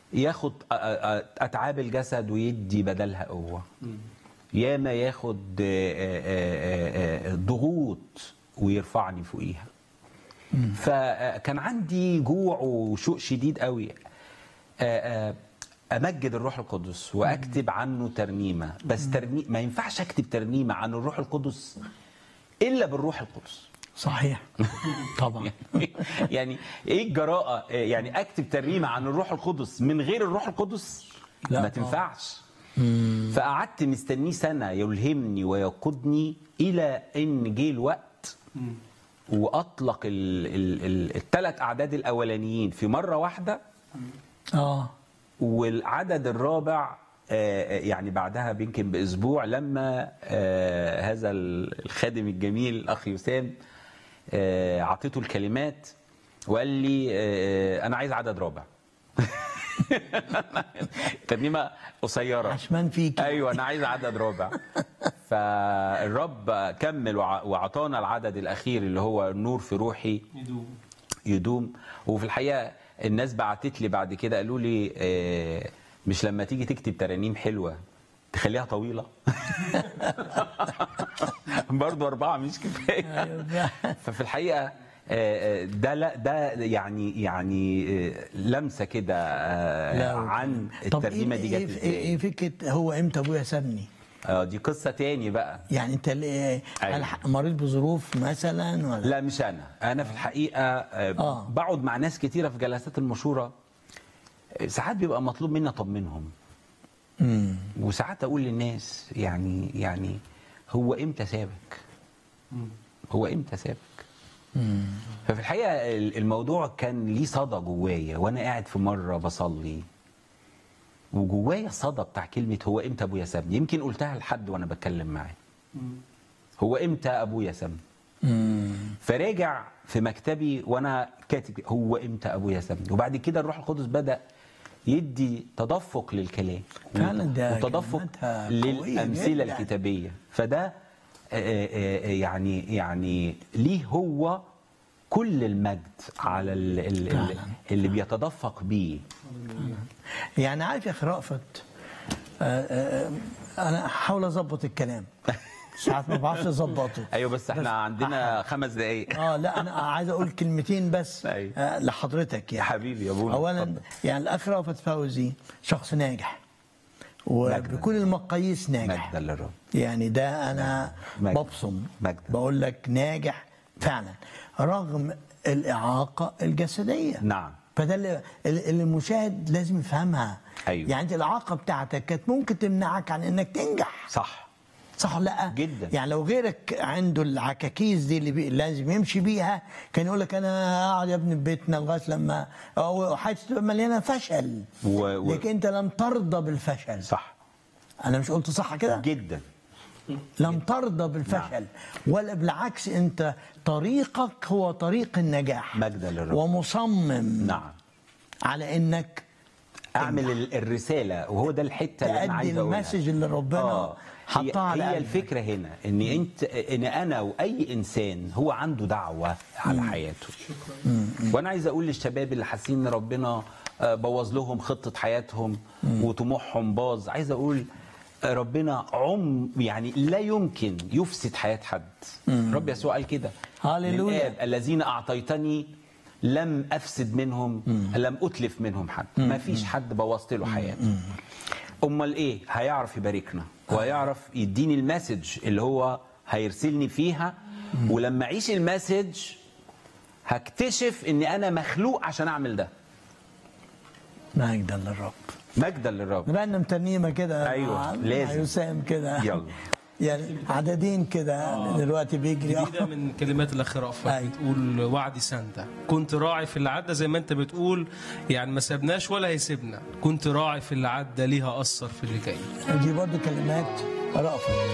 ياخد أ- أ- أ- اتعاب الجسد ويدي بدلها قوه ياما ياخد آه، آه، آه، آه، ضغوط ويرفعني فوقيها فكان عندي جوع وشوق شديد قوي آه، آه، امجد الروح القدس واكتب عنه ترنيمه بس ترني ما ينفعش اكتب ترنيمه عن الروح القدس الا بالروح القدس صحيح طبعا يعني ايه الجراءه يعني اكتب ترنيمه عن الروح القدس من غير الروح القدس لا ما طبعا. تنفعش فقعدت مستنيه سنه يلهمني ويقودني الى ان جه الوقت واطلق الثلاث اعداد الاولانيين في مره واحده اه والعدد الرابع آه، يعني بعدها يمكن باسبوع لما آه، هذا الخادم الجميل الاخ يسام آه، اعطيته الكلمات وقال لي آه، انا عايز عدد رابع ترنيمه قصيره عشمان فيك ايوه انا عايز عدد رابع فالرب كمل وع- وعطانا العدد الاخير اللي هو النور في روحي يدوم يدوم وفي الحقيقه الناس بعتت لي بعد كده قالوا لي آه، مش لما تيجي تكتب ترانيم حلوه تخليها طويله برضو اربعه مش كفايه ففي الحقيقه آه، آه، ده لا ده يعني يعني آه، لمسه كده آه، لا، عن طب الترجمه إيه دي إيه جت إيه إيه ازاي فكره هو امتى ابويا سابني؟ آه، دي قصه تاني بقى يعني انت ليه- أيوة. هل مريض بظروف مثلا ولا لا مش انا انا في الحقيقه آه. آه. بقعد مع ناس كتيره في جلسات المشوره آه، ساعات بيبقى مطلوب مني اطمنهم مم. وساعات اقول للناس يعني يعني هو امتى سابك هو امتى سابك ففي الحقيقه ال- الموضوع كان ليه صدى جوايا وانا قاعد في مره بصلي وجوايا الصدى بتاع كلمه هو امتى ابويا سابني يمكن قلتها لحد وانا بتكلم معاه هو امتى ابويا سابني مم. فراجع في مكتبي وانا كاتب هو امتى ابويا سابني وبعد كده الروح القدس بدا يدي تدفق للكلام فعلا ده وتدفق كلماتها قوية للامثله جداً. الكتابيه فده آه، آه، آه، يعني يعني ليه هو كل المجد على ال- ال- ال- فعلاً. اللي بيتدفق بيه يعني عارف يا اخي رأفت آه، آه، انا هحاول اظبط الكلام ساعات ما بعرفش اظبطه ايوه بس احنا عندنا خمس دقايق اه لا انا عايز اقول كلمتين بس أيوة. آه لحضرتك يا يعني حبيبي يا ابونا اولا اتفضل. يعني الاخ رأفت فوزي شخص ناجح وبكل المقاييس ناجح مجدا للرب يعني ده انا مجد. ببصم مجد. بقول لك ناجح فعلا رغم الاعاقه الجسديه نعم فده اللي, اللي المشاهد لازم يفهمها أيوة. يعني انت الاعاقه بتاعتك كانت ممكن تمنعك عن انك تنجح صح صح ولا لا جداً. يعني لو غيرك عنده العكاكيز دي اللي بي... لازم يمشي بيها كان يقول لك انا اقعد يا ابني في بيتنا لغايه لما أو حياتي تبقى مليانه فشل و- و- لكن انت لم ترضى بالفشل صح انا مش قلت صح كده جدا لم ترضى بالفشل ولا بالعكس انت طريقك هو طريق النجاح مجدا للرب. ومصمم نعم على انك اعمل ال- الرساله وهو ده الحته اللي انا تأدي عايز اقولها المسج اللي ربنا آه. حطها على هي, هي قلبك. الفكره هنا ان انت ان انا واي انسان هو عنده دعوه على حياته وانا عايز اقول للشباب اللي حاسين ان ربنا آه، بوظ لهم خطه حياتهم وطموحهم باظ عايز اقول آه، ربنا عم يعني لا يمكن يفسد حياه حد رب يسوع قال كده هاليلويا. للآب الذين اعطيتني لم افسد منهم لم اتلف منهم حد ما فيش حد بوظت له حياته امال ايه هيعرف يباركنا وهيعرف يديني المسج اللي هو هيرسلني فيها ولما اعيش المسج هكتشف اني انا مخلوق عشان اعمل ده مجدا للرب مجدا للرب نرنم ترنيمه كده أيوة، مع- مع لازم. يسام كده يلا. يعني عددين كده دلوقتي بيجري جديدة من كلمات الأخ رأفت أيوة. بتقول وعدي سندة كنت راعي في اللي عدى زي ما أنت بتقول يعني ما سابناش ولا هيسيبنا كنت راعي في اللي عدى ليها أثر في اللي جاي دي برضه كلمات رأفت